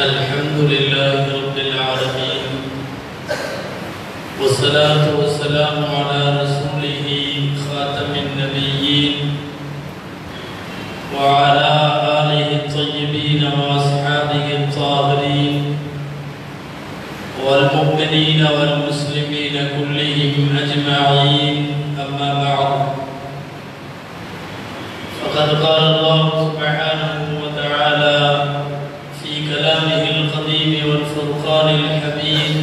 الحمد لله رب العالمين والصلاة والسلام على رسوله خاتم النبيين وعلى آله الطيبين وأصحابه الطاهرين والمؤمنين والمسلمين كلهم أجمعين أما بعد فقد قال الله سبحانه وتعالى في كلامه القديم والفرقان الحميد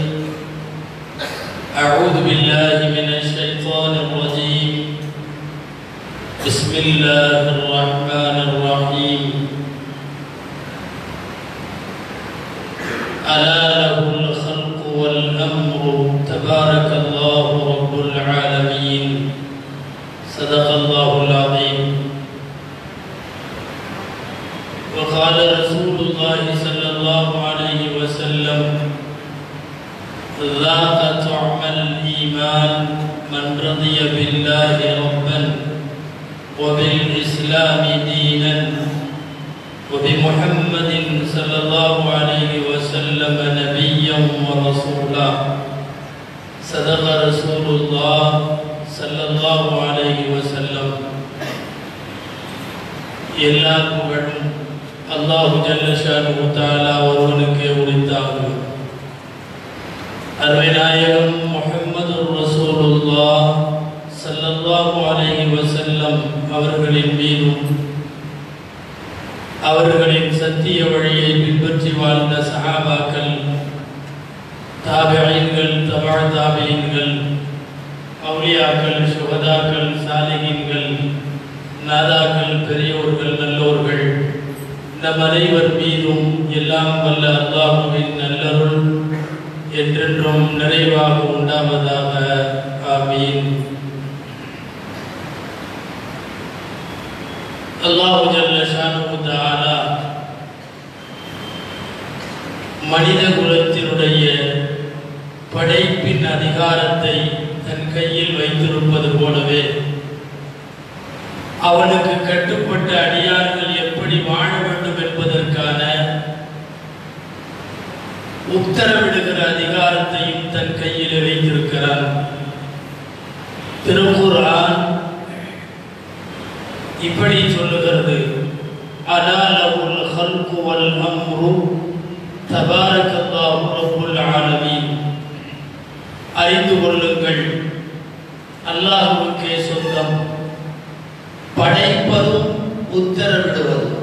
أعوذ بالله من الشيطان الرجيم بسم الله الرحمن الرحيم ألا له الخلق والأمر تبارك الله رب العالمين صدق الله العظيم وقال رسول الله صلى الله عليه وسلم ذاق طعم الإيمان من رضي بالله ربا وبالإسلام دينا وبمحمد صلى الله عليه وسلم نبيا ورسولا صدق رسول الله صلى الله عليه وسلم எல்லா புகழும் அல்லாஹு ஜல்லஷானு தாலா ஒருவனுக்கே உரித்தாகும் அருமைநாயகம் முஹம்மது ரசூலுல்லாஹ் ஸல்லல்லாஹு அலைஹி வஸல்லம் அவர்களின் மீதும் அவர்களின் சத்திய வழியை பின்பற்றி வாழ்ந்த சஹாபாக்கள் தாபியீன்கள் தபா தாபியீன்கள் அவுலியாக்கள் சுகதாக்கள் சாலிகின்கள் நாதாக்கள் பெரியோர்கள் நல்லோர்கள் நம் அனைவர் மீதும் எல்லாம் வல்ல அல்லாஹுவின் நல்லருள் என்றென்றும் நிறைவாக உண்டாவதாக ஆமீன் அல்லாஹு ஜல்ல ஷானு தஆலா மனித குலத்தினுடைய படைப்பின் அதிகாரத்தை தன் கையில் வைத்திருப்பது போலவே அவனுக்கு கட்டுப்பட்ட அடியார்கள் எப்படி வாழ வேண்டும் என்பதற்கான உத்தரவிடுகிற அதிகாரத்தையும் தன் கையில் வைத்திருக்கிறான் திருக்குர்ஆன் இப்படி சொல்லுகிறது அலாலவுல் ஹல்கு வல் அம்ரு தபாரக்கல்லாஹு ரப்புல் ஆலமீன் அறிந்து கொள்ளுங்கள் அல்லாஹ்வுக்கே சொந்தம் படைப்பதும் உத்தரவிடுவதும்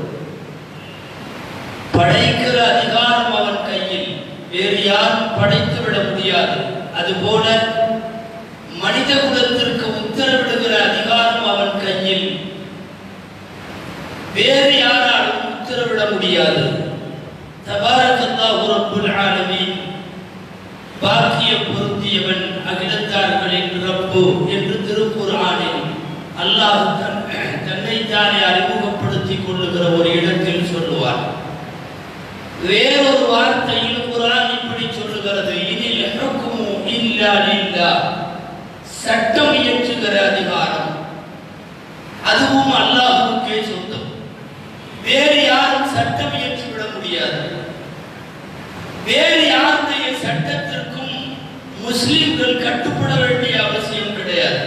படைக்கிற அதிகாரம் அவன் கையில் வேறு யாரும் படைத்து விட முடியாது அதுபோல மனித குலத்திற்கு உத்தரவிடுகிற அதிகாரம் அவன் கையில் வேறு யாராலும் உத்தரவிட முடியாது தபாரக்கல்லாஹு ரப்புல் ஆலமீன் பாக்கிய பொருந்தியவன் அகிலத்தார்களின் ரப்பு என்று திருக்குர்ஆனில் அல்லாஹ் தன் தன்னைத்தானே அறிமுகப்படுத்திக் கொள்ளுகிற ஒரு இடத்தில் சொல்லுவார் வேறொரு வார்த்தையில் குரான் இப்படி சொல்லுகிறது இதில் ஹுக்மு இல்லா லில்லாஹ் சட்டம் இயற்றுகிற அதிகாரம் அதுவும் அல்லாஹ்வுக்கே சொந்தம் வேறு யாரும் சட்டம் இயற்றிவிட முடியாது வேறு யாருடைய சட்டத்திற்கும் முஸ்லிம்கள் கட்டுப்பட வேண்டிய அவசியம் கிடையாது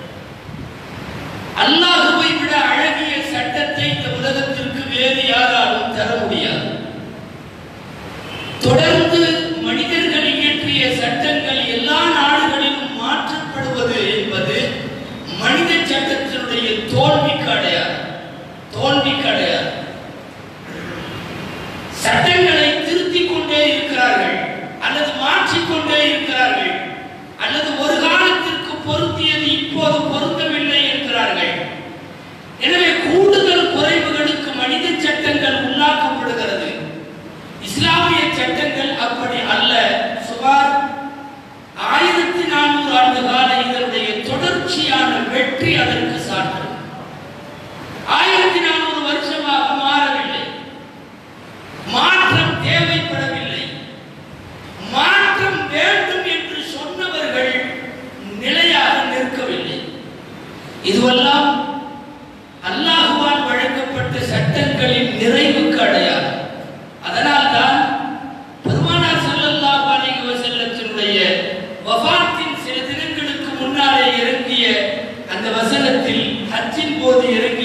அல்லாஹுவை விட அழகிய சட்டத்தை இந்த உலகத்திற்கு வேறு யாராலும் தர முடியாது தொடர்ந்து மனிதர்கள் இயற்றிய சட்டங்கள் எல்லா நாடுகளிலும் மாற்றப்படுவது என்பது மனித சட்டத்தினுடைய தோல்விக்கு அடையாளம் தோல்விக்கு அடையாளம் சட்டங்களை திருத்திக் கொண்டே இருக்கிறார்கள் அல்லது மாற்றிக்கொண்டே இருக்கிறார்கள் அல்லது ஒரு காலத்திற்கு பொருத்தியது இப்போது பொருந்தவில்லை என்கிறார்கள் எனவே கூடுதல் குறைவுகளுக்கு மனித சட்டங்கள் உள்ளாக்கப்படுகிறது இஸ்லாமிய சட்டங்கள் அப்படி அல்ல சுமார் ஆயிரத்தி நானூறு ஆண்டு கால இதனுடைய தொடர்ச்சியான வெற்றி அதற்கு சான்று ஆயிரத்தி நானூறு வருஷமாக மாறவில்லை மாற்றம் தேவைப்படவில்லை மாற்றம் வேண்டும் என்று சொன்னவர்கள் நிலையாக நிற்கவில்லை இதுவெல்லாம் அல்லாஹுவால் வழங்கப்பட்ட சட்டங்களின் நிறைவுக்கு அடையாளம் அதனால்தான்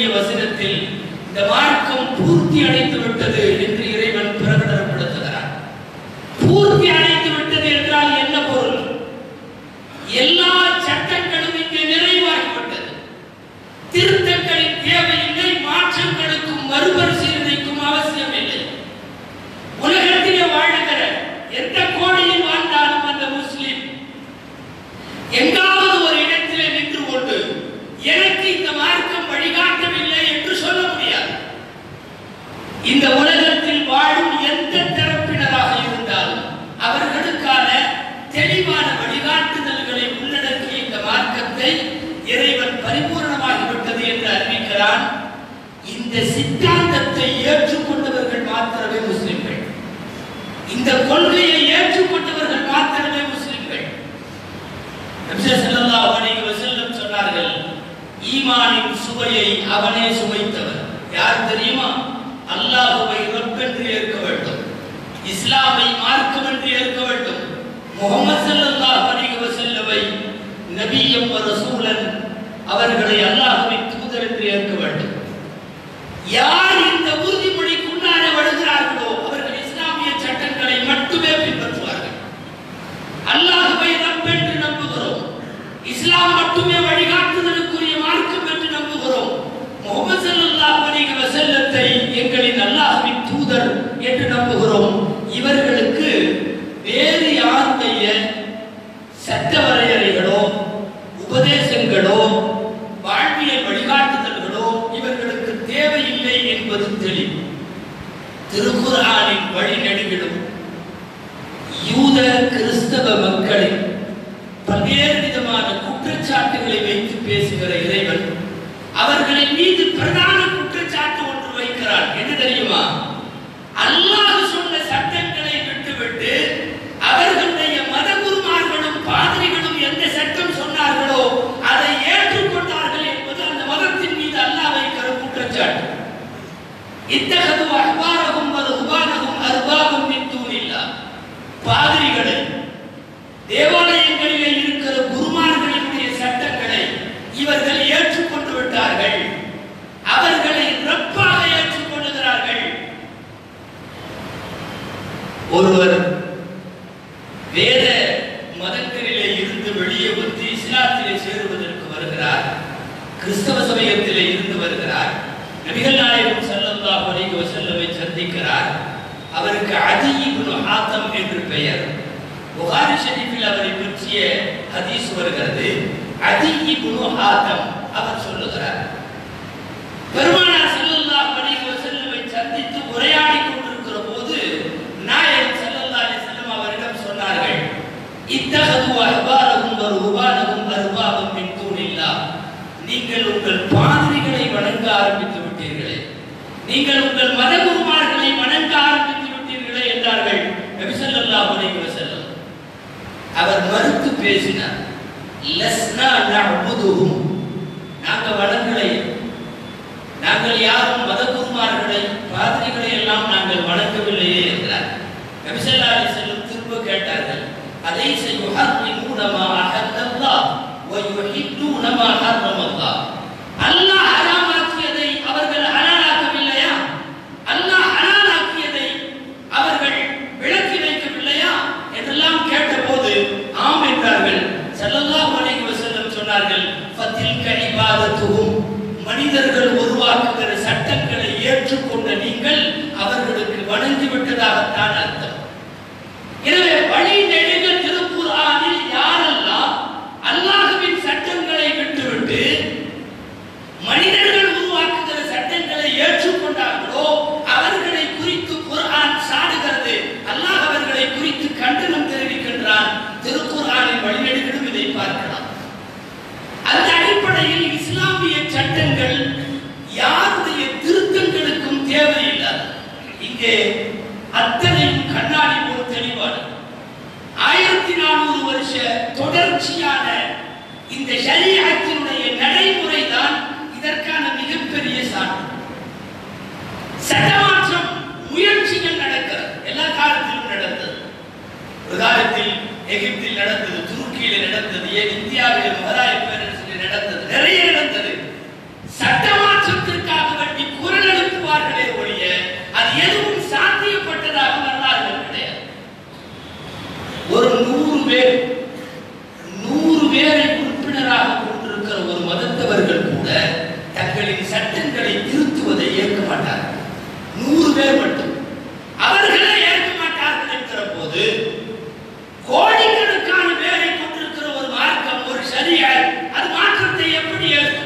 வசனத்தில் இந்த மார்க்கம் பூர்த்தி அடைந்து விட்டது என்று இறைவன் பிரகடனப்படுத்துகிறார் பூர்த்தி அடைந்து விட்டது என்றால் என்ன பொருள் எல்லா சட்டங்களும் இங்கே நிறைவாகிவிட்டது திருத்தங்களின் தேவையில்லை மாற்றங்களுக்கும் மறுபரிசீலனைக்கும் அவசியம் இல்லை உலகத்திலே வாழுகிற எந்த கோடியில் வாழ்ந்தாலும் அந்த முஸ்லிம் எங்காவது ஒரு இடத்திலே நின்று கொண்டு எனக்கு இந்த மார்க்கம் வழிகாட்டவில்லை என்று சொல்ல முடியாது இந்த உலகத்தில் வாழும் எந்த தரப்பினராக இருந்தாலும் அவர்களுக்கான தெளிவான வழிகாட்டுதல்களை உள்ளடக்கிய இந்த மார்க்கத்தை இறைவன் பரிபூர்ணமாகிவிட்டது என்று அறிவிக்கிறான் இந்த சித்தாந்தத்தை ஏற்றுக்கொண்டவர்கள் மாத்திரமே முஸ்லிம்கள் இந்த கொள்கையை ஏற்றுக்கொண்டவர்கள் மாத்திரமே முஸ்லிம்கள் நபி ஸல்லல்லாஹு அலைஹி வஸல்லம் சொன்னார்கள் ஈமானின் சுவையை அவனே சுவைத்தவர் யார் தெரியுமா அல்லாஹுவை ரப்பென்று ஏற்க வேண்டும் இஸ்லாமை மார்க்கம் என்று ஏற்க வேண்டும் முகமது ஸல்லல்லாஹு அலைஹி வஸல்லமை நபியம் வ ரசூலன் அவர்களை அல்லாஹ்வின் தூதர் என்று ஏற்க வேண்டும் யார் இந்த உறுதிமொழிக்குள்ளார வருகிறார்களோ அவர்கள் இஸ்லாமிய சட்டங்களை மட்டுமே பின்பற்றுவார்கள் அல்லாஹ்வை ரப்பென்று நம்புகிறோம் இஸ்லாம் மட்டுமே வழிகாட்டுதலுக்குரிய மார்க்கம் என்று நம்புகிறோம் முகமது ஸல்லல்லாஹு அலைஹி வஸல்லத்தை எங்களின் அல்லாஹ்வின் தூதர் என்று நம்புகிறோம் இவர்களுக்கு வேறு யாருடைய சட்ட வரையறைகளோ உபதேசங்களோ வாழ்வியல் வழிகாட்டுதல்களோ இவர்களுக்கு தேவையில்லை என்பது தெளிவு திருக்குர்ஆனின் வழி நெடுகிலும் யூத கிறிஸ்தவ மக்களை பல்வேறு விதமான குற்றச்சாட்டுகளை வைத்து பேசுகிற இறைவன் அவர்களின் மீது பிரதான குற்றச்சாட்டு ஒன்று வைக்கிறார் என்ன தெரியுமா அல்லாஹ் சொன்ன சட்டங்களை விட்டுவிட்டு அவர்களுடைய மதகுருமார்களும் பாதிரிகளும் எந்த சட்டம் சொன்னார்களோ அதை ஏற்றுக்கொண்டார்கள் என்பது அந்த மதத்தின் மீது அல்லாஹ் வைக்கிற குற்றச்சாட்டு இத்தகது அஹ்பாரகும் ருஹ்பானகும் அர்பாபம் மின் தூனில்லாஹ் பாதிரிகளை தேவாலயங்களிலே இருக்கிற குருமார்களினுடைய சட்டங்களை இவர்கள் ஏற்றுக்கொண்டு விட்டார்கள் அவர்களை ரப்பாக ஏற்றுக்கொள்ளுகிறார்கள் ஒருவர் வேத மதத்திலே இருந்து வெளியே வந்து இஸ்லாத்திலே சேருவதற்கு வருகிறார் கிறிஸ்தவ சமயத்திலே இருந்து வருகிறார் நபிகள் நாயகம் ஸல்லல்லாஹு அலைஹி வஸல்லமை சந்திக்கிறார் அவருக்கு அதி இப்னு ஹாத்தம் என்று பெயர் புகாரி ஷரீஃபில் அவரை பற்றிய ஹதீஸ் வருகிறது அதி இப்னு ஹாத்தம் அவர் சொல்லுகிறார் பெருமானார் ஸல்லல்லாஹு அலைஹி வஸல்லமை சந்தித்து உரையாடிக் கொண்டிருக்கிற போது நாயகம் ஸல்லல்லாஹு அலைஹி வஸல்லம் அவரிடம் சொன்னார்கள் இத்தகது அஹ்பாரஹும் வ ருஹ்பானஹும் அர்பாபம் மின் தூனில்லாஹ் நீங்கள் உங்கள் பாதிரிகளை வணங்க ஆரம்பித்து விட்டீர்களே நீங்கள் உங்கள் மதகுருமார்களை வணங்க ஆரம்பித்து விட்டீர்களே என்றார்கள் நபி ஸல்லல்லாஹு அலைஹி வஸல்லம் அவர் மறுத்து பேசினார் லஸ்னா நஅபுதுஹும் நாங்க வணங்கலை நாங்கள் யாரும் மதகுருமார்களை பாதிரிகளை எல்லாம் நாங்கள் வணங்கவில்லையே என்றார் நபி ஸல்லல்லாஹு அலைஹி வஸல்லம் திரும்ப கேட்டார்கள் அலைஸ யுஹர்ரிமூன மா அஹல்லல்லாஹ் வ யுஹில்லூன மா ஹர்ரமல்லாஹ் அல்லாஹ் ஹராமாக்கியதை அவர்கள் ஹலாலாக்கவில்லையா அல்லாஹ் ஹலாலாக்கியதை அவர்கள் விலக்கி வைக்கவில்லையா என்றெல்லாம் கேட்டபோது ஆம் என்றார்கள் ஸல்லல்லாஹு அலைஹி வஸல்லம் சொன்னார்கள் ஃபத்தில்க இபாதத்துஹும் மனிதர்கள் உருவாக்குகிற சட்டங்களை ஏற்றுக்கொண்ட நீங்கள் அவர்களுக்கு வணங்கி விட்டதாகத்தான் அர்த்தம் எனவே வழி நெடுக திருக்குர்ஆனில் யாரெல்லாம் அல்லாஹ்வின் சட்டங்களை விட்டுவிட்டு மனிதர்கள் உருவாக்குகிற சட்டங்களை ஏற்றுக்கொண்டார்களோ அவர்களை குறித்து குர்ஆன் சாடுகிறது அல்லாஹ் அவர்களை குறித்து கண்டனம் தெரிவிக்கின்றான் திருக்குர்ஆனின் வழிநெடுகளும் இதை பார்க்கலாம் அந்த அடிப்படையில் இஸ்லாமிய சட்டங்கள் யாருடைய திருத்தங்களுக்கும் தேவையில்லாது இங்கே அத்தனையும் கண்ணாடி போல் தெளிவானது ஆயிரத்தி நானூறு வருஷ தொடர்ச்சியான இந்த ஷரீஅத்தினுடைய நடைமுறை தான் இதற்கான மிகப்பெரிய சான்று சட்டமாற்றம் முயற்சிகள் நடக்கிறது எல்லா காலத்திலும் நடந்தது ஒரு காலத்தில் எகிப்தில் நடந்தது துருக்கியில் நடந்தது ஏன் இந்தியாவில் முகலாய பேரரசில் நடந்தது நிறைய நடந்தது சட்டமாற்றத்திற்கு பேர் நூறு பேரை உறுப்பினராக கொண்டிருக்கிற ஒரு மதத்தவர்கள் கூட தங்களின் சட்டங்களை திருத்துவதை ஏற்க மாட்டார்கள் நூறு பேர் மட்டும் அவர்களே ஏற்க மாட்டார்கள் என்கிற போது கோடிக்கணக்கான பேரை கொண்டிருக்கிற ஒரு மார்க்கம் ஒரு சரியாய் அது மாற்றத்தை எப்படி ஏற்கும்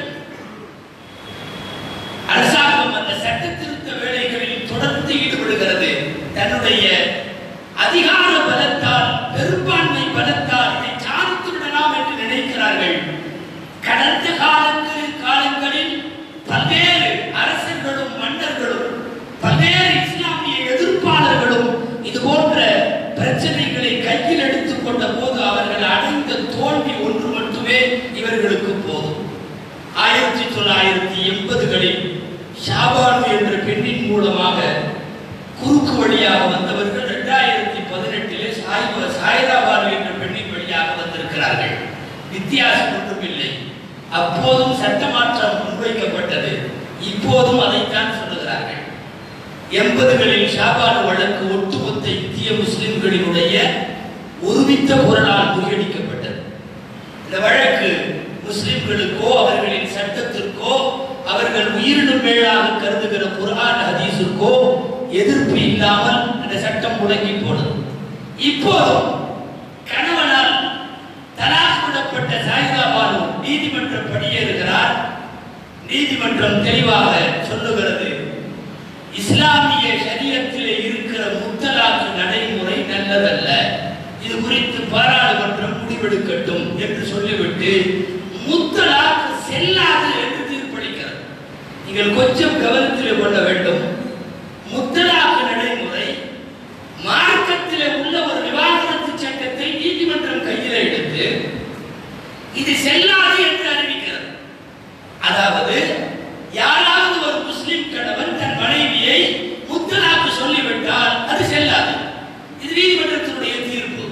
அரசாங்கம் அந்த சட்ட திருத்த வேலைகளில் தொடர்ந்து ஈடுபடுகிறது தன்னுடைய அதிகார பலத்தால் பெரும்பான்மை பலத்தால் இதை சாதித்து விடலாம் என்று நினைக்கிறார்கள் கடந்த காலங்களில் காலங்களில் பல்வேறு அரசர்களும் மன்னர்களும் பல்வேறு இஸ்லாமிய எதிர்ப்பாளர்களும் இது போன்ற பிரச்சனைகளை கையில் எடுத்துக் கொண்ட போது அவர்கள் அடைந்த தோல்வி ஒன்று மட்டுமே இவர்களுக்கு போதும் ஆயிரத்தி தொள்ளாயிரத்தி எண்பதுகளில் ஷாபானு என்ற பெண்ணின் மூலமாக குறுக்கு வழியாக வந்தவர்கள் இரண்டாயிரத்தி பதினெட்டிலே சாய்பா சாய்ராபானு என்ற பெண்ணின் வழியாக வந்திருக்கிறார்கள் வித்தியாசம் ஒன்றும் இல்லை அப்போதும் சட்ட மாற்றம் முன்வைக்கப்பட்டது இப்போதும் அதைத்தான் சொல்லுகிறார்கள் எண்பதுகளில் ஷாபானு வழக்கு ஒட்டுமொத்த இந்திய முஸ்லிம்களினுடைய ஒருமித்த குரலால் முறியடிக்கப்பட்டது இந்த வழக்கு முஸ்லிம்களுக்கோ அவர்களின் சட்டத்திற்கோ அவர்கள் உயிரினும் மேலாக கருதுகிற குர்ஆன் ஹதீஸுக்கோ எதிர்ப்பு இல்லாமல் அந்த சட்டம் முடங்கி போனது இப்போதும் கணவனால் தலாக் விடப்பட்ட சாயிதா பானு நீதிமன்றம் படியேறுகிறார் நீதிமன்றம் தெளிவாக சொல்லுகிறது இஸ்லாமிய ஷரியத்திலே இருக்கிற முத்தலாக்கு நடைமுறை நல்லதல்ல இது குறித்து பாராளுமன்றம் முடிவெடுக்கட்டும் என்று சொல்லிவிட்டு முத்தலாக்கு செல்லாது என்று தீர்ப்பளிக்கிறது நீங்கள் கொஞ்சம் கவனத்தில் கொள்ள வேண்டும் முத்தலாக்கு நடைமுறை மார்க்கத்திலே உள்ள ஒரு விவாகரத்து சட்டத்தை நீதிமன்றம் கையில் எடுத்து இது செல்லாது என்று அறிவிக்கிறது அதாவது யாராவது ஒரு முஸ்லிம் கணவன் தன் மனைவியை முத்தலாக்கு சொல்லிவிட்டால் அது செல்லாது இது நீதிமன்றத்தினுடைய தீர்ப்பு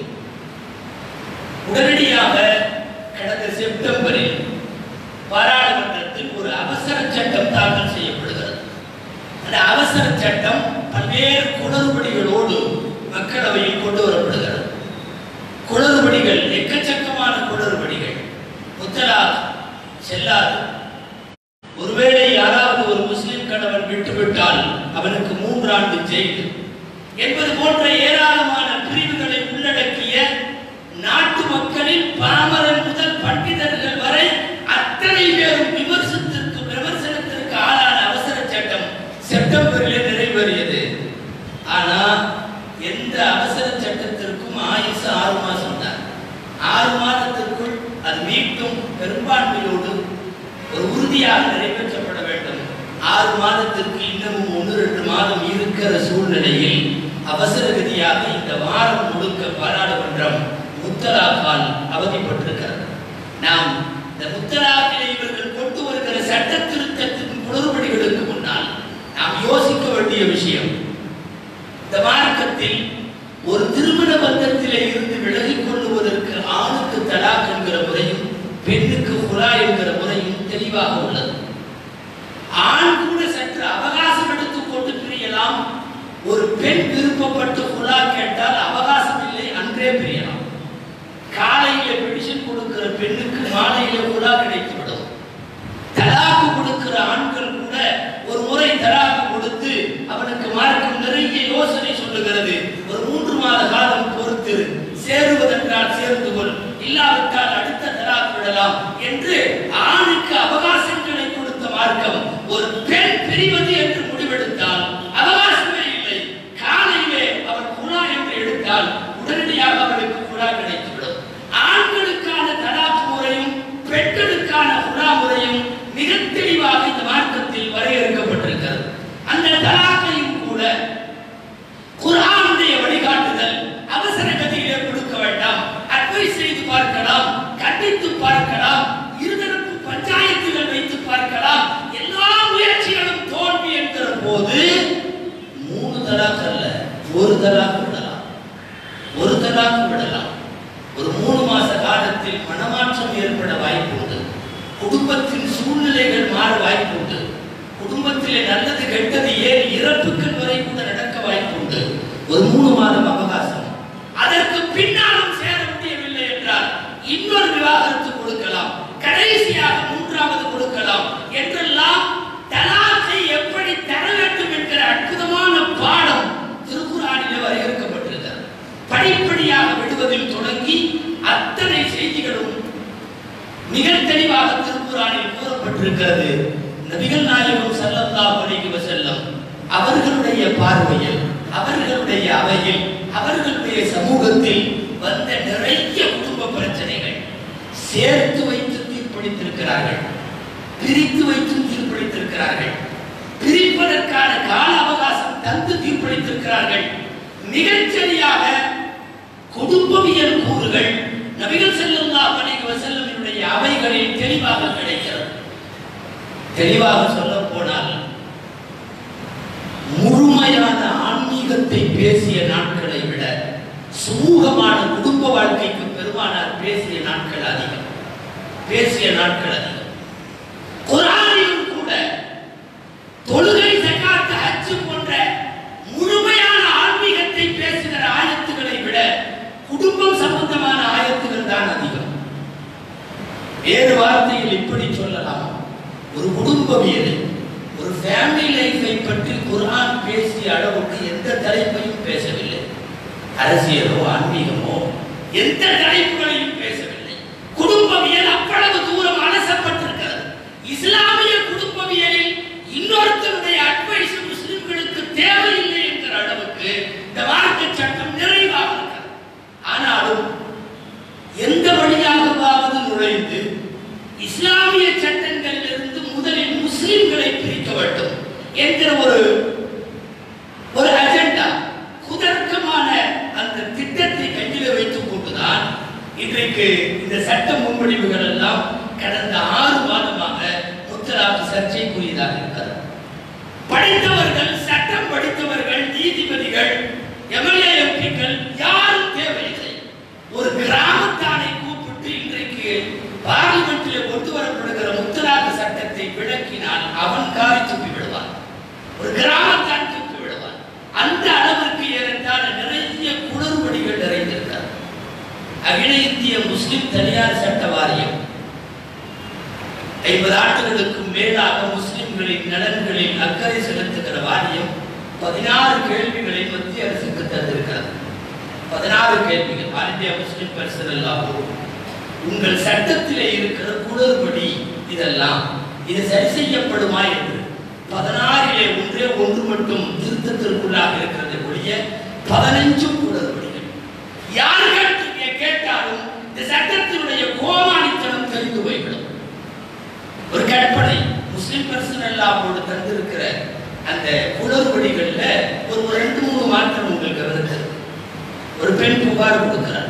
உடனடியாக கடந்த செப்டம்பரில் பாராளுமன்றத்தில் ஒரு அவசர சட்டம் தாக்கல் செய்யப்படுகிறது அந்த அவசர சட்டம் பல்வேறு குளறுபடிகளோடு மக்களவையில் கொண்டு வரப்படுகிறது குளறுபடிகள் எக்கச்சக்கமான குளறுபடிகள் முத்தலாக் செல்லாது ஒருவேளை யாராவது ஒரு முஸ்லிம் கணவன் விட்டுவிட்டால் அவனுக்கு மூன்றாண்டு ஜெயில் என்பது போன்ற ஏராளமான பிரிவுகளை உள்ளடக்கிய நாட்டு மக்களில் பாமரன் முதல் பண்டிதர்கள் வரை அத்தனை பேரும் விமர்சனத்திற்கு விமர்சனத்திற்கு ஆளான அவசர சட்டம் செப்டம்பரில் நிறைவேறியது ஆனா எந்த அவசர சட்டத்திற்கும் ஆயுசு ஆறு மாசம் தான் ஆறு மாதத்திற்குள் அது மீண்டும் பெரும்பான்மையோடு ஒரு உறுதியாக நிறைவேற்றப்பட வேண்டும் ஆறு மாதத்திற்கு இன்னமும் ஒன்று ரெண்டு மாதம் இருக்கிற சூழ்நிலையில் அவசர விதியாக இந்த வாரம் முழுக்க பாராளுமன்றம் முத்தலாக்கால் அவதிப்பட்டிருக்கிறது நாம் இந்த முத்தலாக்கிலே இவர்கள் கொண்டு வருகிற சட்ட திருத்தத்தின் குளறுபடிகளுக்கு முன்னால் நாம் யோசிக்க வேண்டிய விஷயம் இந்த மார்க்கத்தில் ஒரு திருமண பந்தத்திலே இருந்து விலகிக் கொள்ளுவதற்கு ஆணுக்கு தலாக் என்கிற முறையும் பெண்ணுக்கு குலா என்கிற முறையும் தெளிவாக உள்ளது ஆண் கூட சற்று அவகாசம் எடுத்துக்கொண்டு பிரியலாம் ஒரு பெண் விருப்பப்பட்டு குலா கேட்டால் அவகாசம் இல்லை அன்றே பிரியலாம் காலையில பெடிஷன் கொடுக்கிற பெண்ணுக்கு மாலையில குலா கிடைத்துவிடும் தலாக்கு கொடுக்கிற ஆண்கள் கூட ஒரு முறை தலாக்கு கொடுத்து அவனுக்கு மார்க்கம் நிறைய யோசனை சொல்லுகிறது ஒரு மூன்று மாத காலம் பொறுத்து சேருவதென்றால் சேர்ந்து கொள் இல்லாவிட்டால் அடுத்த தலாக் விடலாம் என்று ஆணுக்கு அவகாசங்களை கொடுத்த மார்க்கம் ஒரு பெண் பிரிவது என்று முடிவெடுத்தால் அவகாசமே இல்லை காலையிலே அவர் குழா என்று எடுத்தால் உடனடியாக அவருக்கு குழா கிடைத்துவிடும் ஆண்களுக்கான தலாக் முறையும் பெண்களுக்கான குழா முறையும் மிக தெளிவாக இந்த மார்க்கத்தில் வரையறுக்கப்பட்டிருக்கிறது அந்த தலாக்கையும் கூட குர்ஆனுடைய வழிகாட்டுதல் அவசர கதியிலே கொடுக்க வேண்டாம் அட்வைஸ் செய்து பார்க்கலாம் கண்டித்து பார்க்கலாம் இருதரப்பு பஞ்சாயத்துகள் வைத்து பார்க்கலாம் எல்லா முயற்சிகளும் தோல்வி என்கிற போது மூணு தலாக் அல்ல ஒரு தலாக் விடலாம் ஒரு தலாக் விடலாம் ஒரு மூணு மாச காலத்தில் மனமாற்றம் ஏற்பட வாய்ப்பு உண்டு குடும்பத்தின் சூழ்நிலைகள் மாற வாய்ப்பு உண்டு குடும்பத்திலே நல்லது கெட்டது ஏன் இறப்புகள் வரை கூட நடக்க வாய்ப்பு உண்டு ஒரு மூணு மாதம் அவகாசம் அதற்கு பின்னாலும் சேர முடியவில்லை விவாகரத்து கொடுக்கலாம் கடைசியாக மூன்றாவது கொடுக்கலாம் என்றெல்லாம் தலாக்கை எப்படி தர வேண்டும் என்கிற அற்புதமான பாடம் திருக்குறானிலே வரையறுக்கப்பட்டிருக்கிறது படிப்படியாக விடுவதில் தொடங்கி அத்தனை செய்திகளும் மிக தெளிவாக திருக்குறானில் கூறப்பட்டிருக்கிறது நபிகள் நாயகம் ஸல்லல்லாஹு அலைஹி வஸல்லம் அவர்களுடைய பார்வையில் அவர்களுடைய அவையில் அவர்களுடைய சமூகத்தில் வந்த நிறைய குடும்ப பிரச்சனைகள் சேர்த்து வைத்து தீர்ப்பளித்திருக்கிறார்கள் பிரித்து வைத்தும் தீர்ப்பளித்திருக்கிறார்கள் பிரிப்பதற்கான கால அவகாசம் தந்து தீர்ப்பளித்திருக்கிறார்கள் மிகச்சரியாக குடும்பவியல் கூறுகள் நபிகள் ஸல்லல்லாஹு அலைஹி வஸல்லமினுடைய அவைகளில் தெளிவாக கிடைக்கிறது தெளிவாக சொல்ல போனால் முழுமையான ஆன்மீகத்தை பேசிய நாட்களை விட சுமூகமான குடும்ப வாழ்க்கைக்கு பெருமானார் பேசிய நாட்கள் அதிகம் பேசிய நாட்கள் அதிகம் குரானிலும் கூட தொழுகை ஜகாத் ஹஜ் போன்ற முழுமையான ஆன்மீகத்தை பேசுகிற ஆயத்துக்களை விட குடும்பம் சம்பந்தமான ஆயத்துகள் தான் அதிகம் வேறு வார்த்தையில் இப்படி சொல்லலாம் ஒரு குடும்பவியலை ஒரு ஃபேமிலி லைஃபை பற்றி குர்ஆன் பேசிய அளவுக்கு எந்த தலைப்பையும் பேசவில்லை அரசியலோ ஆன்மீகமோ எந்த தலைப்புகளையும் பேசவில்லை குடும்பவியல் அவ்வளவு தூரம் அலசப்பட்டிருக்கிறது இஸ்லாமிய குடும்பவியலில் இன்னொருத்தருடைய அட்வைஸ் முஸ்லிம்களுக்கு தேவையில்லை என்கிற அளவுக்கு இந்த மார்க்க சட்டம் நிறைவாக இருக்கிறது ஆனாலும் எந்த வழியாகவாவது நுழைந்து இஸ்லாமிய சட்டங்களிலிருந்து முதலில் முஸ்லிம்களை பிரிக்க வேண்டும் என்கிற ஒரு ஒரு அஜெண்டா குதர்க்கமான அந்த திட்டத்தை கையில் வைத்துக் கொண்டுதான் இன்றைக்கு இந்த சட்ட முன்வடிவுகள் எல்லாம் கடந்த ஆறு மாதமாக முத்தலாக்கு சர்ச்சைக்குரியதாக இருக்கிறது படித்தவர்கள் சட்டம் படித்தவர்கள் நீதிபதிகள் எம்எல்ஏ எம்பிக்கள் யாரும் தேவையில்லை ஒரு கிராமத்தானை கூப்பிட்டு இன்றைக்கு பார்லிமெண்டில் கொண்டு வரப்படுகிற முத்தலாக்கு சட்டத்தை விளக்கினால் அவன் காரி துப்பி விடுவான் ஒரு கிராமத்தான் துப்பி விடுவான் அந்த அளவிற்கு ஏறத்தாழ நிறைய குளறுபடிகள் நிறைந்திருக்கிறது அகில இந்திய முஸ்லிம் தனியார் சட்ட வாரியம் ஐம்பது ஆண்டுகளுக்கும் மேலாக முஸ்லிம்களின் நலன்களில் அக்கறை செலுத்துகிற வாரியம் பதினாறு கேள்விகளை மத்திய அரசுக்கு தந்திருக்கிறது பதினாறு கேள்விகள் all India Muslim personal law உங்கள் சட்டத்திலே இருக்கிற குளறுபடி இதெல்லாம் இது சரி செய்யப்படுமா என்று பதினாறிலே ஒன்றே ஒன்று மட்டும் திருத்தத்திற்குள்ளாக இருக்கிறது ஒழிய பதினஞ்சும் குளறுபடிகள் யார் கேட்டு கேட்டாலும் இந்த சட்டத்தினுடைய கோமாளித்தனம் தெரிந்து போய்விடும் ஒரு கற்பனை முஸ்லிம் பர்சனல் லாவோடு தந்திருக்கிற அந்த குளறுபடிகள்ல ஒரு ரெண்டு மூணு மாற்றம் உங்களுக்கு வருது ஒரு பெண் புகார் கொடுக்கிறார்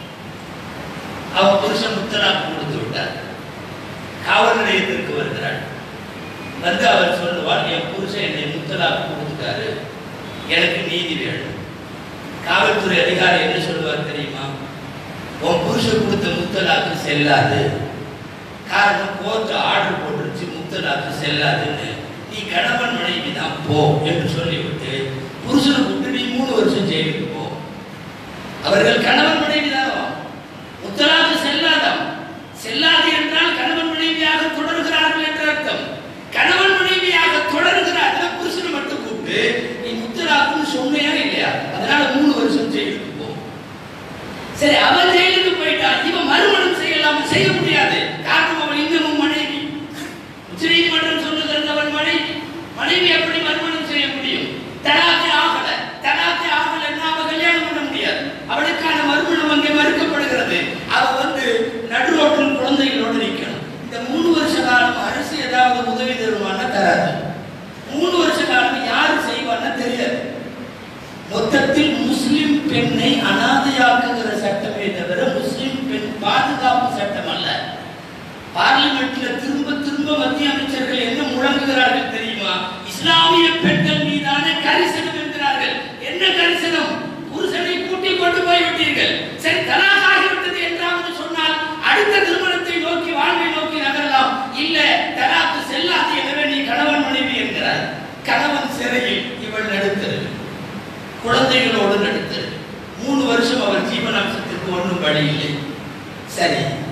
அவ புருஷன் முத்தலாக்கு கொடுத்து விட்டார் காவல் நிலையத்திற்கு வருகிறாள் வந்து அவர் சொல்லுவார் என் புருஷன் என்னை முத்தலாக்கு கொடுத்துட்டாரு எனக்கு நீதி வேணும் காவல்துறை அதிகாரி என்ன சொல்லுவார் தெரியுமா உன் புருஷன் கொடுத்த முத்தலாக்கு செல்லாது காரணம் கோர்ட் ஆர்டர் போட்டுருச்சு முத்தலாக்கு செல்லாதுன்னு நீ கணவன் மனைவி தான் போ என்று சொல்லிவிட்டு புருஷனை கூப்பிட்டு நீ மூணு வருஷம் ஜெயிலுக்கு போ அவர்கள் கணவன் மனைவி தான் முத்தலாக்கு செல்லாதாம் செல்லாது என்றால் கணவன் மனைவியாக தொடர்கிறார்கள் என்ற அர்த்தம் கணவன் மனைவியாக தொடர்கிறார்கள் புருஷனை மட்டும் கூப்பிட்டு நீ முத்தலாக்குன்னு சொன்னையா இல்லையா அதனால மூணு வருஷம் ஜெயிலுக்கு போ சரி அவன் ஜெயிலுக்கு போயிட்டா இவன் மறுமணம் செய்யலாம செய்ய முடியாது காரணம் அவன் இன்னமும் மனைவி உச்சநீதிமன்றம் சொல்லுகிறது அவன் மனைவி மனைவி எப்படி மறுமணம் செய்ய முடியும் தலாக்கு ஆகல தலாக்கு ஆகலன்னா அவ கல்யாணம் பண்ண முடியாது அவளுக்கான மறுமணம் அங்கே மறுக்கப்படுகிறது அவ வந்து நடுரோட்டில் குழந்தைகளோடு நிற்கணும் இந்த மூணு வருஷ காலம் அரசு ஏதாவது உதவி தருமானா தராது மூணு வருஷ காலம் யார் செய்வான்னா தெரியாது மொத்தத்தில் முஸ்லிம் பெண்ணை அனாதையாக்குகிற சட்டமே தவிர முஸ்லிம் பெண் பாதுகாப்பு சட்டம் அல்ல பார்லிமெண்ட்ல திரும்ப திரும்ப மத்திய அமைச்சர்கள் என்ன முழங்குகிறார்கள் தெரியுமா இஸ்லாமிய பெண்கள் மீதான கரிசனம் என்கிறார்கள் என்ன கரிசனம் புருஷனை கூட்டி கொண்டு போய் விட்டீர்கள் சரி தலாக் ஆகிவிட்டது என்றாவது சொன்னால் அடுத்த திருமணத்தை நோக்கி வாழ்வை நோக்கி நகரலாம் இல்ல தலாக்கு செல்லாது எனவே நீ கணவன் மனைவி என்கிறார் கணவன் சிறையில் இவள் நடுத்தரு குழந்தைகளோடு நடுத்தரு மூணு வருஷம் அவர் ஜீவனாம்சத்திற்கு ஒன்றும் வழி இல்லை சரி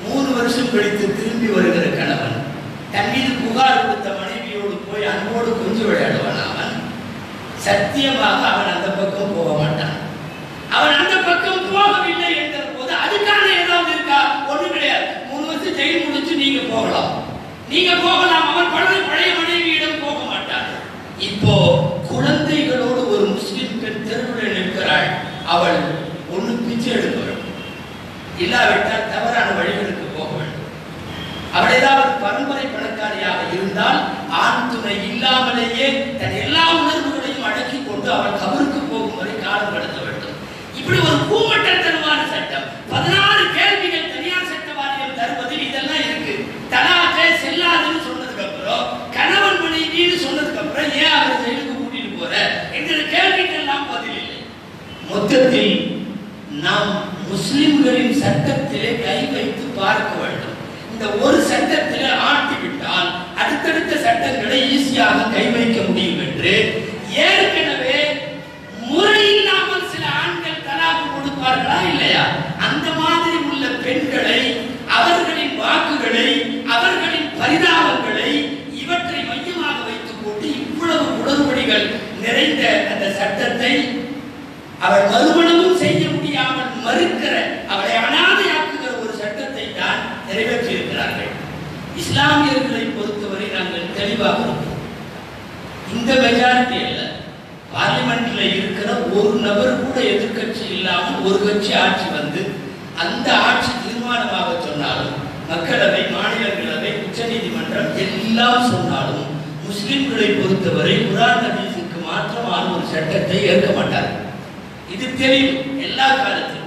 மூணு வருஷம் கழித்து திரும்பி வருகிற கணவன் தன் மீது புகார் கொடுத்த மனைவியோடு போய் அன்போடு கொஞ்சம் விளையாடுவான் அவன் சத்தியமாக அவன் அந்த பக்கம் போக மாட்டான் அவன் அந்த பக்கம் போகவில்லை என்கிற போது அதுக்கான ஏதாவது இருக்கா ஒண்ணும் கிடையாது மூணு வருஷம் ஜெயில் முடிச்சு நீங்க போகலாம் நீங்க போகலாம் அவன் பழைய பழைய மனைவியிடம் போக மாட்டான் இப்போ குழந்தைகளோடு ஒரு முஸ்லிம் பெண் தெருவில் நிற்கிறாள் அவள் ஒண்ணு பிச்சை எடுக்க வேண்டும் இல்லாவிட்டால் தவறான வழிகளுக்கு போக வேண்டும் அவள் ஏதாவது பரம்பரை பணக்காரியாக இருந்தால் ஆண் துணை இல்லாமலேயே தன் எல்லா உணர்வுகளையும் அடக்கி கொண்டு அவள் கபருக்கு போகும் வரை காலம் கடத்த வேண்டும் இப்படி ஒரு கூமட்டத்தனமான சட்டம் பதினாறு கேள்விகள் தனியார் சட்ட வாரியம் தருவதில் இதெல்லாம் இருக்கு தலாக்கே செல்லாதுன்னு சொன்னதுக்கு அப்புறம் கணவன் மனைவின்னு சொன்னதுக்கு அப்புறம் ஏன் அவர் ஜெயிலுக்கு கூட்டிட்டு போற என்கிற கேள்விக்கெல்லாம் பதில் இல்லை மொத்தத்தில் நாம் முஸ்லிம்களின் சட்டத்திலே கை வைத்து பார்க்க வேண்டும் இந்த ஒரு சட்டத்திலே ஆட்டி விட்டால் அடுத்தடுத்த சட்டங்களை ஈஸியாக கை வைக்க முடியும் என்று ஏற்கனவே முறையில்லாமல் சில ஆண்கள் தலாக்கு கொடுப்பார்களா இல்லையா அந்த மாதிரி உள்ள பெண்களை அவர்களின் வாக்குகளை அவர்களின் பரிதாபங்களை இவற்றை மையமாக வைத்துக் கொண்டு இவ்வளவு குளறுபடிகள் நிறைந்த அந்த சட்டத்தை அவர் மறுமணமும் செய்ய முடியாமல் மறுக்கிற அவளை அனாதையாக்குகிற ஒரு சட்டத்தை தான் நிறைவேற்றி இருக்கிறார்கள் இஸ்லாமியர்களை பொறுத்தவரை நாங்கள் தெளிவாக இருக்கிறோம் இந்த மெஜாரிட்டி அல்ல பார்லிமெண்ட்ல இருக்கிற ஒரு நபர் கூட எதிர்க்கட்சி இல்லாமல் ஒரு கட்சி ஆட்சி வந்து அந்த ஆட்சி தீர்மானமாக சொன்னாலும் மக்களவை மாநிலங்களவை உச்சநீதிமன்றம் எல்லாம் சொன்னாலும் முஸ்லிம்களை பொறுத்தவரை குரான் ஹதீஸுக்கு மாற்றமான ஒரு சட்டத்தை ஏற்க மாட்டார்கள் இது தெரியும் எல்லா காலத்திலும்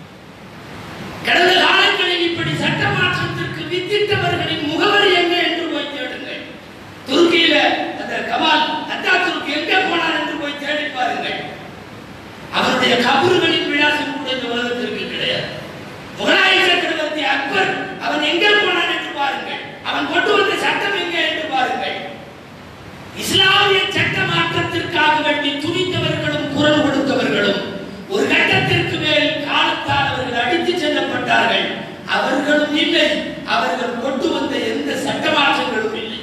கடந்த காலங்களில் இப்படி சட்ட மாற்றத்திற்கு வித்திட்டவர்களின் முகவரி என்ன என்று போய் தேடுங்கள் துருக்கியில அந்த கமால் அத்தா துருக்கி எங்கே போனார் என்று போய் தேடி பாருங்கள் அவருடைய கபறுகளின் விழாசம் கூட இந்த உலகத்திற்கு கிடையாது முகலாய சக்கரவர்த்தி அக்பர் அவன் எங்கே போனான் என்று பாருங்கள் அவன் கொண்டு வந்த சட்டம் எங்கே என்று பாருங்கள் இஸ்லாமிய சட்ட மாற்றத்திற்காக வேண்டி துணிந்தவர்களும் குரல் கொடுத்தவர்களும் ஒரு கட்டத்திற்கு மேல் காலத்தால் அவர்கள் அடித்து செல்லப்பட்டார்கள் அவர்களும் இல்லை அவர்கள் கொண்டு வந்த எந்த சட்ட மாற்றங்களும் இல்லை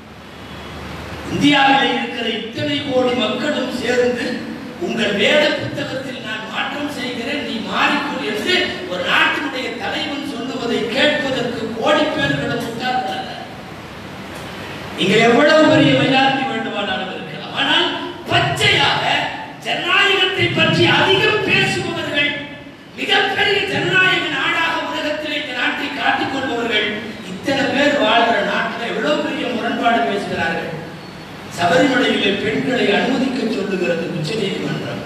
இந்தியாவில் இருக்கிற இத்தனை கோடி மக்களும் சேர்ந்து உங்கள் வேத புத்தகத்தில் நான் மாற்றம் செய்கிறேன் நீ மாறிக்கொள் என்று ஒரு நாட்டினுடைய தலைவன் சொல்லுவதை கேட்பதற்கு கோடி பேர்களும் முட்டாள்கள் அல்ல. இங்க எவ்வளவு பெரிய மெஜாரிட்டி வேண்டுமானாலும் இருக்கலாம் ஆனால் பச்சையாக ஜனநாயகத்தை பற்றி அதிகம் பேசுபவர்கள் மிகப்பெரிய ஜனநாயக நாடாக உலகத்தில் இந்த நாட்டை காட்டிக் கொள்பவர்கள் இத்தனை பேர் வாழ்கிற நாட்டில் எவ்வளவு பெரிய முரண்பாடு பேசுகிறார்கள் சபரிமலையிலே பெண்களை அனுமதிக்க சொல்லுகிறது உச்ச நீதிமன்றம்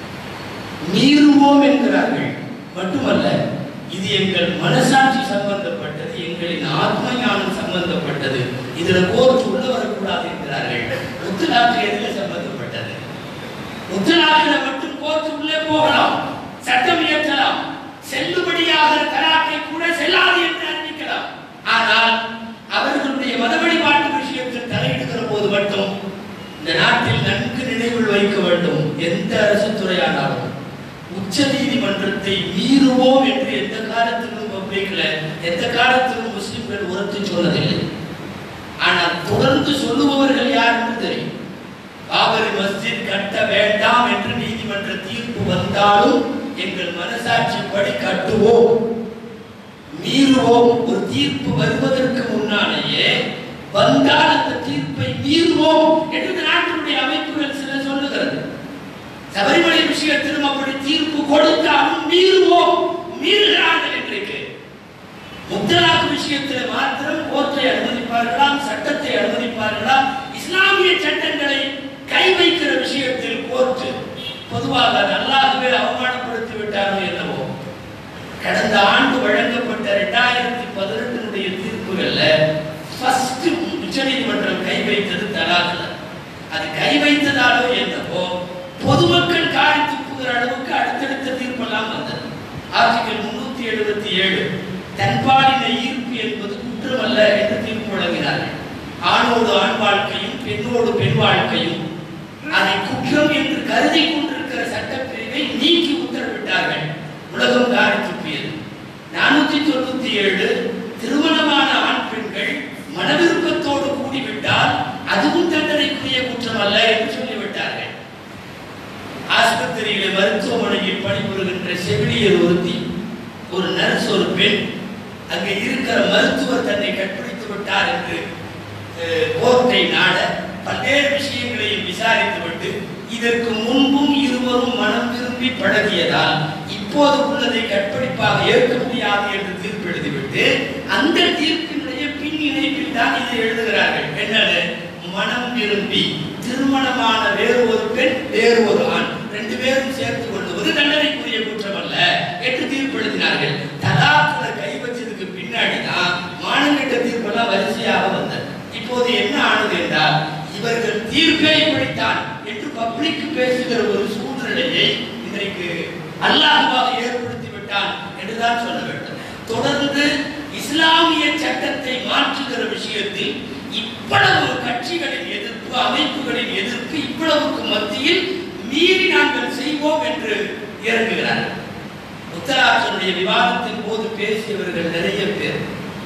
மீறுவோம் என்கிறார்கள் மட்டுமல்ல இது எங்கள் மனசாட்சி சம்பந்தப்பட்டது எங்களின் ஆத்ம ஞானம் சம்பந்தப்பட்டது இதுல கோர்ட் உள்ள வரக்கூடாது என்கிறார்கள் முத்தலாக்கு எதுல சம்பந்தப்பட்டது முத்தலாக்கில மட்டும் கோர்ட் உள்ளே போகலாம் சட்டம் இயற்றலாம் செல்லுபடியாக தலாக்கை கூட செல்லாது என்று அறிவிக்கலாம் ஆனால் அவர்களுடைய மத வழிபாட்டு விஷயத்தில் தலையிடுகிற போது மட்டும் இந்த நாட்டில் நன்கு நினைவில் வைக்க வேண்டும் எந்த அரசு துறையானாலும் உச்ச நீதிமன்றத்தை மீறுவோம் என்று எந்த காலத்திலும் பப்ளிக்ல எந்த காலத்திலும் முஸ்லிம்கள் உரத்து சொன்னதில்லை ஆனால் தொடர்ந்து சொல்லுபவர்கள் யார் என்று தெரியும் பாபரி மஸ்ஜித் கட்ட வேண்டாம் என்று நீதிமன்ற தீர்ப்பு வந்தாலும் எங்கள் மனசாட்சிப்படி கட்டுவோம் மீறுவோம் ஒரு தீர்ப்பு வருவதற்கு முன்னாலேயே வந்தால் அந்த தீர்ப்பை மீறுவோம் என்று இந்த நாட்டினுடைய அமைப்புகள் சில சொல்லுகிறது சபரிமலை விஷயத்திலும் அப்படி தீர்ப்பு கொடுத்தாலும் மீறுவோம் மீறுகிறார்கள் இன்றைக்கு முத்தலாக் விஷயத்தில் மாத்திரம் கோர்ட்டை அனுமதிப்பார்களாம் சட்டத்தை அனுமதிப்பார்களாம் இஸ்லாமிய சட்டங்களை கை வைக்கிற விஷயத்தில் கோர்ட்டு பொதுவாக அது அல்லாஹ்வே அவமானப்படுத்தி விட்டாரோ என்னவோ கடந்த ஆண்டு வழங்கப்பட்ட இரண்டாயிரத்தி பதினெட்டினுடைய தீர்ப்புகள்ல ஃபர்ஸ்ட் உச்சநீதிமன்றம் கை வைத்தது தலாக்ல அது கை வைத்ததாலோ என்னவோ பொதுமக்கள் காரி துப்புகிற அளவுக்கு அடுத்தடுத்த தீர்ப்பெல்லாம் வந்தது ஆர்டிகல் முன்னூத்தி எழுபத்தி ஏழு தன்பாலின ஈர்ப்பு என்பது குற்றமல்ல என்று தீர்ப்பு வழங்கினார்கள் ஆணோடு ஆண் வாழ்க்கையும் பெண்ணோடு பெண் வாழ்க்கையும் அதை குற்றம் என்று கருதி கொண்டிருக்கிற சட்டப்பிரிவை நீக்கி உத்தரவிட்டார்கள் உலகம் காரி துப்பியது நானூத்தி தொண்ணூத்தி ஏழு நர்ஸ் ஒரு பெண் அங்கே இருக்கிற மருத்துவர் தன்னை கற்பழித்து விட்டார் என்று அஹ், கோர்ட்டை நாட பல்வேறு விஷயங்களையும் விசாரித்து விட்டு இதற்கு முன்பும் இருவரும் மனம் திரும்பி பழகியதால் இப்போது உள்ளதை கற்பழிப்பாக ஏற்க முடியாது என்று தீர்ப்பு எழுதிவிட்டு அந்த தீர்ப்பினுடைய பின் இணைப்பில் தான் இதை எழுதுகிறார்கள் என்னது மனம் விரும்பி திருமணமான வேறு ஒரு பெண் வேறு ஒரு ஆண் ரெண்டு பேரும் சேர்த்து கொள்வது தண்டனைக்குரிய குற்றம் அல்ல என்று தீர்ப்பு எழுதினார்கள் தலாக்குல கை வச்சதுக்கு பின்னாடி தான் மானங்கெட்ட தீர்ப்பெல்லாம் வரிசையாக வந்தது இப்போது என்ன ஆனது என்றால் இவர்கள் தீர்ப்பை இப்படித்தான் என்று பப்ளிக் பேசுகிற ஒரு சூழ்நிலையை இன்றைக்கு அல்லாஹ்வாக ஏற்படுத்தி விட்டான் என்றுதான் சொல்ல வேண்டும் தொடர்ந்து இஸ்லாமிய சட்டத்தை மாற்றுகிற விஷயத்தில் இவ்வளவு கட்சிகளின் எதிர்ப்பு அமைப்புகளின் எதிர்ப்பு இவ்வளவுக்கு மத்தியில் மீறி நாங்கள் செய்வோம் என்று இறங்குகிறார்கள் முத்தராஜனுடைய விவாதத்தின் போது பேசியவர்கள் நிறைய பேர்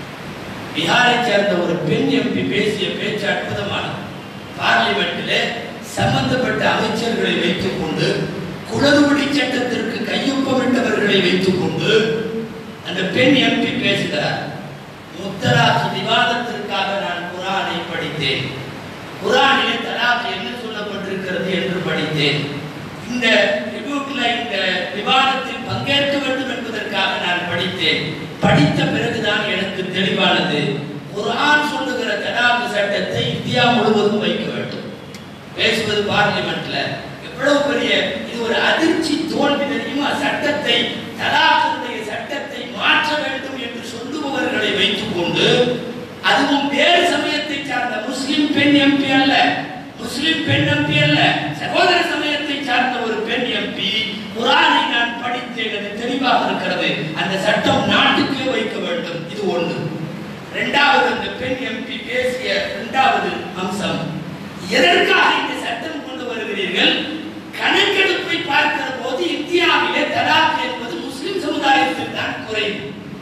பீகாரை சேர்ந்த ஒரு பெண் எம்பி பேசிய பேச்சு அற்புதமானது பார்லிமெண்டிலே சம்பந்தப்பட்ட அமைச்சர்களை வைத்துக் கொண்டு குளறுபடி சட்டத்திற்கு கையொப்பமிட்டவர்களை வைத்துக் கொண்டு அந்த பெண் எம்பி பேசுகிறார் முத்தராஜ் விவாதத்திற்காக நான் குரானை படித்தேன் குரானிலே தலாக் என்ன சொல்லப்பட்டிருக்கிறது என்று படித்தேன் இந்த ரிபூட்ல இந்த விவாதத்தில் பங்கேற்க வேண்டும் என்பதற்காக நான் படித்தேன் படித்த பிறகுதான் எனக்கு தெளிவானது குர்ஆன் சொல்லுகிற தலாக் சட்டத்தை இந்தியா முழுவதும் வைக்க வேண்டும் பேசுவது பார்லிமெண்ட்ல எவ்வளவு பெரிய இது ஒரு அதிர்ச்சி தோல்வி தெரியுமா சட்டத்தை தலாக்குடைய சட்டத்தை மாற்ற வேண்டும் என்று சொல்லுபவர்களை வைத்துக் கொண்டு அதுவும் வேறு சமயத்தை சார்ந்த முஸ்லிம் பெண் எம்பி அல்ல முஸ்லிம் பெண் எம்பி அல்ல சகோதர சமயத்தை சார்ந்த ஒரு பெண் எம்பி குரானை நான் படித்தேன் அது தெளிவாக இருக்கிறது அந்த சட்டம் நாட்டுக்கே வைக்க வேண்டும் இது ஒன்று இரண்டாவது அந்த பெண் எம்பி பேசிய இரண்டாவது அம்சம் எதற்காக இந்த சட்டம் கொண்டு வருகிறீர்கள் கணக்கெடுப்பை பார்க்கிற போது இந்தியாவிலே தலாக் என்பது முஸ்லிம் சமுதாயத்தில் தான் குறைவு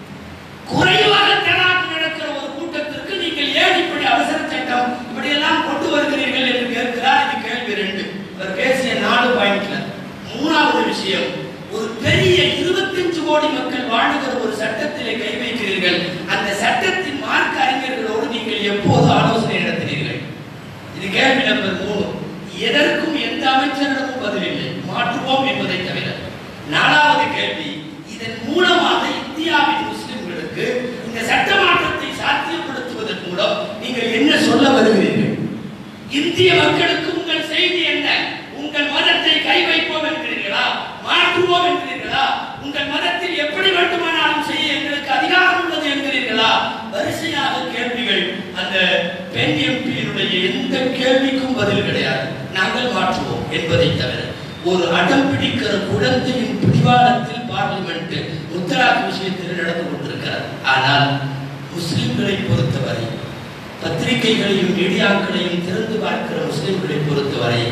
குறைவாக தலாக் நடக்கிற ஒரு கூட்டத்திற்கு நீங்கள் ஏன் இப்படி அவசர சட்டம் இப்படி எல்லாம் கொண்டு வருகிறீர்கள் என்று கேட்கிறார் இது கேள்வி ரெண்டு அவர் பேசிய நாலு பாயிண்ட்ல மூணாவது விஷயம் ஒரு பெரிய இருபத்தஞ்சு கோடி மக்கள் வாழுகிற ஒரு சட்டத்திலே கை வைக்கிறீர்கள் அந்த சட்டத்தின் மார்க்க அறிஞர்களோடு நீங்கள் எப்போது ஆலோசனை நடத்தினீர்கள் இது கேள்வி நம்பர் மூணு எதற்கும் எந்த அமைச்சரிடமும் பதிலில்லை மாற்றுவோம் என்பதை தவிர நாலாவது கேள்வி இதன் மூலமாக இந்தியாவின் முஸ்லிம்களுக்கு இந்த சட்ட மாற்றத்தை சாத்தியப்படுத்துவதன் மூலம் நீங்கள் என்ன சொல்ல வருகிறீர்கள் இந்திய மக்களுக்கு உங்கள் செய்தி என்ன உங்கள் மதத்தை கை வைப்போம் என்கிறீர்களா மாற்றுவோம் என்கிறீர்களா உங்கள் மதத்தில் எப்படி வேண்டுமானாலும் செய்ய எங்களுக்கு அதிகாரம் உள்ளது என்கிறீர்களா வரிசையாக கேள்விகள் அந்த பெண் எம்பியினுடைய எந்த கேள்விக்கும் பதில் கிடையாது நாங்கள் மாற்றுவோம் என்பதை தவிர ஒரு அடம் பிடிக்கிற குழந்தையின் பிடிவாதத்தில் பார்லிமெண்ட் முத்தலாக் விஷயத்தில் நடந்து கொண்டிருக்கிறது ஆனால் முஸ்லிம்களை பொறுத்தவரை பத்திரிகைகளையும் மீடியாக்களையும் திறந்து பார்க்கிற முஸ்லிம்களை பொறுத்தவரை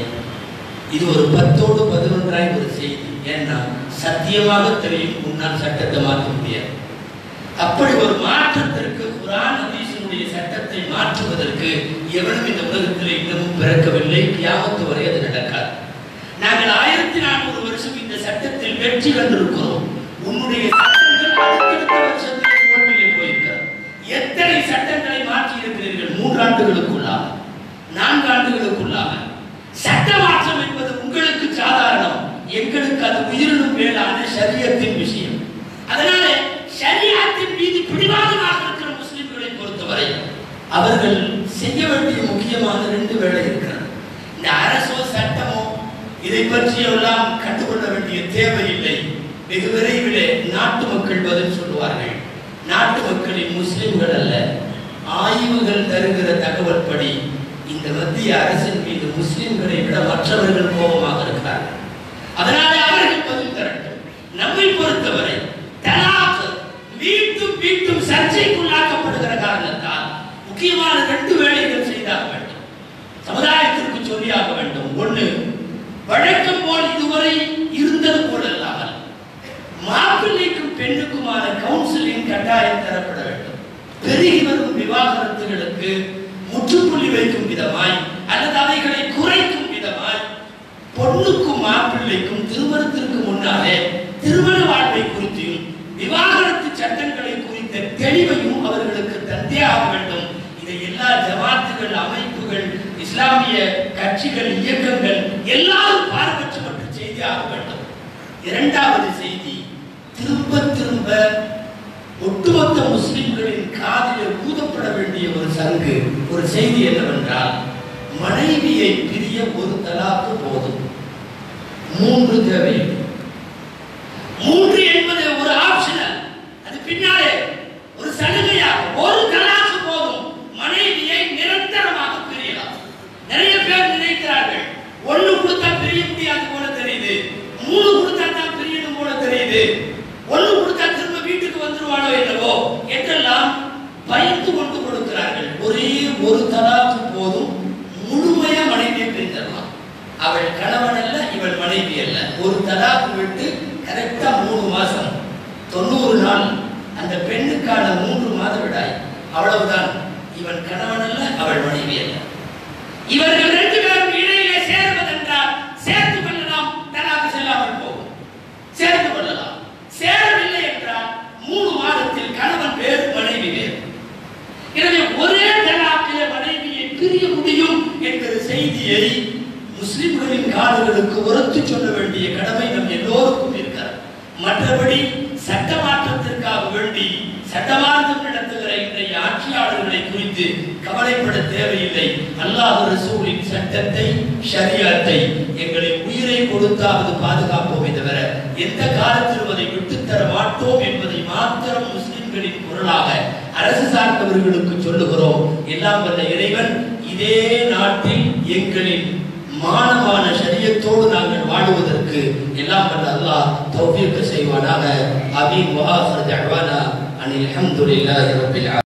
இது ஒரு பத்தோடு பதினொன்றாய் ஒரு செய்தி ஏன்னா சத்தியமாக தெரியும் முன்னால் சட்டத்தை மாற்ற முடியாது அப்படி ஒரு மாற்றத்திற்கு குரான் ஹதீஸினுடைய சட்டத்தை மாற்றுவதற்கு எவனும் இந்த உலகத்தில் இன்னமும் பிறக்கவில்லை கியாமத்து வரை அது நடக்காது நாங்கள் ஆயிரத்தி நானூறு வருஷம் இந்த சட்டத்தில் வெற்றி கண்டிருக்கிறோம் உன்னுடைய சட்டங்கள் அடுத்தடுத்த வருஷத்தில் தோல்வியில் போயிருக்கிறது எத்தனை சட்டங்களை மாற்றி இருக்கிறீர்கள் மூன்றாண்டுகளுக்குள்ளாக நான்கு ஆண்டுகளுக்குள்ளாக சட்ட மாற்றம் என்பது உங்களுக்கு சாதாரணம் எங்களுக்கு அது உயிரினும் மேலான சரியத்தின் விஷயம் அதனால ஷரியத்தின் மீது பிடிவாதமாக இருக்கிற முஸ்லிம்களை பொறுத்தவரை அவர்கள் செய்ய வேண்டிய முக்கியமான ரெண்டு வேலை இருக்கிறது இந்த அரசோ சட்டமோ இதை பற்றி எல்லாம் கண்டுகொள்ள வேண்டிய தேவையில்லை வெகு விரைவிலே நாட்டு மக்கள் பதில் சொல்லுவார்கள் நாட்டு மக்களின் முஸ்லிம்கள் அல்ல ஆய்வுகள் தருகிற தகவல் படி இந்த மத்திய அரசின் மீது முஸ்லிம்களை விட மற்றவர்கள் கோபமாக இருக்கிறார்கள் அதனால அவர்கள் பதில் தரட்டும் நம்மை பொறுத்தவரை தலாக் மீண்டும் மீண்டும் சர்ச்சைக்குள்ளாக்கப்படுகிற காரணத்தால் முக்கியமான ரெண்டு வேலைகள் செய்தாக வேண்டும் சமுதாயத்திற்கு சொல்லியாக வேண்டும் ஒண்ணு வழக்கம் போல் இதுவரை இருந்தது போல் அல்லாமல் மாப்பிள்ளைக்கும் பெண்ணுக்குமான கவுன்சிலிங் கட்டாயம் தரப்பட வேண்டும் பெருகி வரும் விவாகரத்துகளுக்கு முற்றுப்புள்ளி வைக்கும் விதமாய் அல்லது அவைகளை குறைக்கும் விதமாய் பொண்ணுக்கும் மாப்பிள்ளைக்கும் திருமணத்திற்கு முன்னாலே திருமண வாழ்வை குறித்தும் விவாகரத்து சட்டங்களை குறித்த தெளிவையும் அவர்களுக்கு தந்தே ஆக வேண்டும் இதை எல்லா ஜமாத்துகள் அமைப்புகள் இஸ்லாமிய கட்சிகள் இயக்கங்கள் எல்லாரும் பாரபட்சமற்ற செய்தி ஆக வேண்டும் இரண்டாவது செய்தி திரும்ப திரும்ப ஒட்டுமொத்த முஸ்லிம்களின் காதில் ஊதப்பட வேண்டிய ஒரு சங்கு ஒரு செய்தி என்னவென்றால் மனைவியை பிரிய ஒரு தலாக்கு போதும் மூன்று தேவையில்லை மூன்று என்பது ஒரு ஆப்ஷனல் அது பின்னாலே ஒரு சலுகையாக ஒரு தலாக்கு போதும் மனைவியை நிரந்தரமாக பிரியலாம் நிறைய பேர் நினைக்கிறார்கள் ஒண்ணு கொடுத்தா பிரிய முடியாது போல தெரியுது மூணு கொடுத்தா தான் பிரியணும் போல தெரியுது ஒண்ணு கொடுத்தா திரும்ப வீட்டுக்கு வந்துருவானோ என்னவோ என்றெல்லாம் பயந்து கொண்டு கொடுக்கிறார்கள் ஒரே ஒரு தலாக்கு போதும் முழுமையா மனைவியை பிரிந்தரலாம் அவள் கணவன் அல்ல இவள் மனைவி அல்ல ஒரு தலாக்கு விட்டு கரெக்டா மூணு மாசம் தொண்ணூறு நாள் அந்த பெண்ணுக்கான மூன்று மாத விடாய் அவ்வளவுதான் இவன் கணவன் அல்ல அவள் மனைவி அல்ல இவர்கள் ரெண்டு பேரும் இடையிலே சேர்வதென்றால் சேர்த்து கொள்ளலாம் தலாக்கு செல்லாமல் போகும் சேர்த்து கொள்ளலாம் சேரவில்லை என்றால் மூணு மாதத்தில் கணவன் வேறு மனைவி வேறு எனவே ஒரே தலாக்கிலே மனைவியை பிரிய முடியும் என்கிற செய்தியை முஸ்லிம்களின் காதுகளுக்கு உரத்து சொல்ல வேண்டிய கடமை நம் எல்லோருக்கும் இருக்கிறது மற்றபடி சட்ட மாற்றத்திற்காக வேண்டி சட்டமார்க்கம் நடத்துகிற இன்றைய ஆட்சியாளர்களை குறித்து கவலைப்பட தேவையில்லை அல்லாஹ் ரசூலின் சட்டத்தை ஷரியத்தை எங்களின் உயிரை கொடுத்தாவது பாதுகாப்போமே தவிர எந்த காலத்திலும் அதை விட்டுத்தர மாட்டோம் என்பதை மாத்திரம் முஸ்லிம்களின் குரலாக அரசு சார்ந்தவர்களுக்கு சொல்லுகிறோம் எல்லாம் வல்ல இறைவன் இதே நாட்டில் எங்களின் மானமான சரியத்தோடு நாங்கள் வாழுவதற்கு எல்லாம் வல்ல அல்லாஹ் தௌஃபீக் செய்வானாக அபீன் வஹாஃபர் தஅவானா அனில் ஹம்துலில்லாஹி ரப்பில் ஆலமீன்